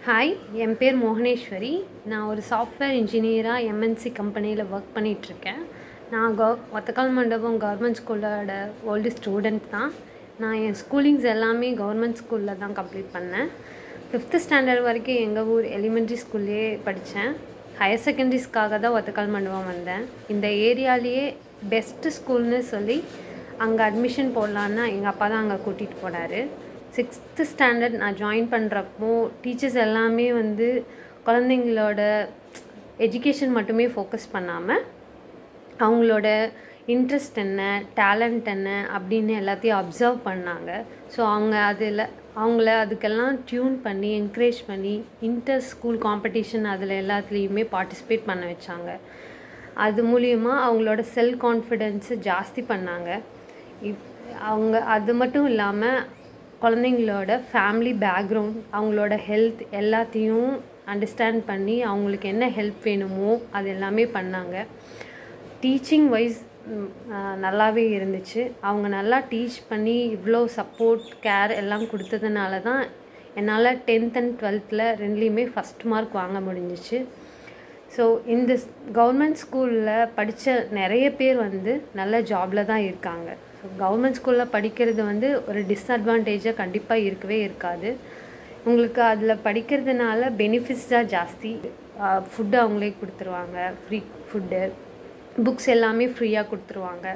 hi என் பேர் மோகனேஸ்வரி நான் ஒரு சாஃப்ட்வேர் இன்ஜினியராக எம்என்சி கம்பெனியில் ஒர்க் பண்ணிகிட்ருக்கேன் நான் கவ் ஒத்தக்கால் மண்டபம் கவர்மெண்ட் ஸ்கூலோட ஓல்டு ஸ்டூடெண்ட் தான் நான் என் ஸ்கூலிங்ஸ் எல்லாமே கவர்மெண்ட் ஸ்கூலில் தான் கம்ப்ளீட் பண்ணேன் ஃபிஃப்த்து ஸ்டாண்டர்ட் வரைக்கும் எங்கள் ஊர் எலிமெண்ட்ரி ஸ்கூல்லேயே படித்தேன் ஹையர் செகண்டரிஸ்க்காக தான் ஒத்தக்கால் மண்டபம் வந்தேன் இந்த ஏரியாலேயே பெஸ்ட்டு ஸ்கூல்னு சொல்லி அங்கே அட்மிஷன் போடலான்னா எங்கள் அப்பா தான் அங்கே கூட்டிகிட்டு போனார் சிக்ஸ்த்து ஸ்டாண்டர்ட் நான் ஜாயின் பண்ணுறப்போ டீச்சர்ஸ் எல்லாமே வந்து குழந்தைங்களோட எஜுகேஷன் மட்டுமே ஃபோக்கஸ் பண்ணாமல் அவங்களோட இன்ட்ரெஸ்ட் என்ன டேலண்ட் என்ன அப்படின்னு எல்லாத்தையும் அப்சர்வ் பண்ணாங்க ஸோ அவங்க அதில் அவங்கள அதுக்கெல்லாம் டியூன் பண்ணி என்கரேஜ் பண்ணி இன்டர் ஸ்கூல் காம்படிஷன் அதில் எல்லாத்துலேயுமே பார்ட்டிசிபேட் பண்ண வச்சாங்க அது மூலியமாக அவங்களோட செல்ஃப் கான்ஃபிடென்ஸு ஜாஸ்தி பண்ணாங்க இப் அவங்க அது மட்டும் இல்லாமல் குழந்தைங்களோட ஃபேமிலி பேக்ரவுண்ட் அவங்களோட ஹெல்த் எல்லாத்தையும் அண்டர்ஸ்டாண்ட் பண்ணி அவங்களுக்கு என்ன ஹெல்ப் வேணுமோ அது எல்லாமே பண்ணாங்க டீச்சிங் வைஸ் நல்லாவே இருந்துச்சு அவங்க நல்லா டீச் பண்ணி இவ்வளோ சப்போர்ட் கேர் எல்லாம் கொடுத்ததுனால தான் என்னால் டென்த் அண்ட் டுவெல்த்தில் ரெண்டுலேயுமே ஃபஸ்ட் மார்க் வாங்க முடிஞ்சிச்சு ஸோ இந்த கவர்மெண்ட் ஸ்கூலில் படித்த நிறைய பேர் வந்து நல்ல ஜாபில் தான் இருக்காங்க ஸோ கவர்மெண்ட் ஸ்கூலில் படிக்கிறது வந்து ஒரு டிஸ்அட்வான்டேஜாக கண்டிப்பாக இருக்கவே இருக்காது உங்களுக்கு அதில் படிக்கிறதுனால பெனிஃபிட்ஸ் தான் ஜாஸ்தி ஃபுட்டு அவங்களே கொடுத்துருவாங்க ஃப்ரீ ஃபுட்டு புக்ஸ் எல்லாமே ஃப்ரீயாக கொடுத்துருவாங்க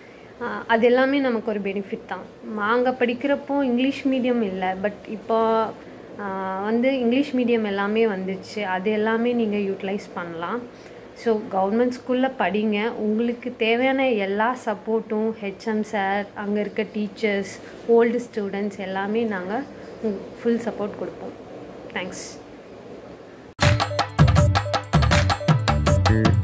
அது எல்லாமே நமக்கு ஒரு பெனிஃபிட் தான் நாங்கள் படிக்கிறப்போ இங்கிலீஷ் மீடியம் இல்லை பட் இப்போ வந்து இங்கிலீஷ் மீடியம் எல்லாமே வந்துச்சு அது எல்லாமே நீங்கள் யூட்டிலைஸ் பண்ணலாம் ஸோ கவர்மெண்ட் ஸ்கூலில் படிங்க உங்களுக்கு தேவையான எல்லா சப்போர்ட்டும் ஹெச்எம் சார் அங்கே இருக்க டீச்சர்ஸ் ஓல்டு ஸ்டூடெண்ட்ஸ் எல்லாமே நாங்கள் ஃபுல் சப்போர்ட் கொடுப்போம் தேங்க்ஸ்